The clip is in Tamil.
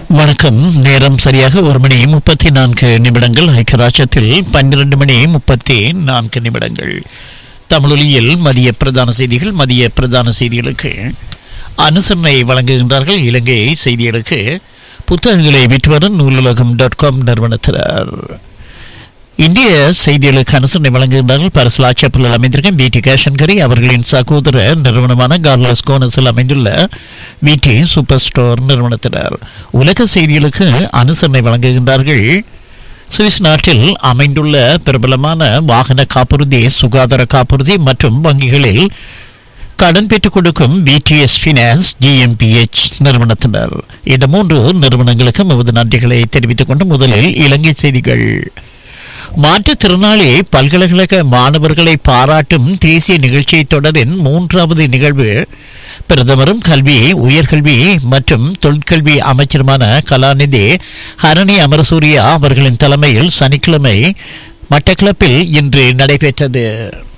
வணக்கம் நேரம் சரியாக ஒரு மணி முப்பத்தி நான்கு நிமிடங்கள் ஐக்கியராட்சத்தில் பன்னிரண்டு மணி முப்பத்தி நான்கு நிமிடங்கள் தமிழொலியில் மதிய பிரதான செய்திகள் மதிய பிரதான செய்திகளுக்கு அனுசரணை வழங்குகின்றார்கள் இலங்கை செய்திகளுக்கு புத்தகங்களை விற்று வரும் நூலுலகம் டாட் காம் நிறுவனத்தினர் இந்திய செய்திகளுக்கு அனுசரணை வழங்குகின்றார்கள் பரசல் ஆட்சேபலில் அமைந்திருக்கும் பிடி கேஷன்கரி அவர்களின் சகோதர நிறுவனமான கார்லஸ் கோனஸில் அமைந்துள்ள விடி சூப்பர் ஸ்டோர் நிறுவனத்தினர் உலக செய்திகளுக்கு அனுசரணை வழங்குகின்றார்கள் சுவிஸ் நாட்டில் அமைந்துள்ள பிரபலமான வாகன காப்புறுதி சுகாதார காப்புறுதி மற்றும் வங்கிகளில் கடன் பெற்றுக் கொடுக்கும் பிடிஎஸ் ஃபினான்ஸ் ஜிஎம்பிஎச் நிறுவனத்தினர் இந்த மூன்று நிறுவனங்களுக்கு நமது நன்றிகளை தெரிவித்துக் கொண்டு முதலில் இலங்கை செய்திகள் மாற்றுத்திறனாளி பல்கலைக்கழக மாணவர்களை பாராட்டும் தேசிய நிகழ்ச்சி தொடரின் மூன்றாவது நிகழ்வு பிரதமரும் கல்வி உயர்கல்வி மற்றும் தொழிற்கல்வி அமைச்சருமான கலாநிதி ஹரணி அமரசூரியா அவர்களின் தலைமையில் சனிக்கிழமை மட்டக்களப்பில் இன்று நடைபெற்றது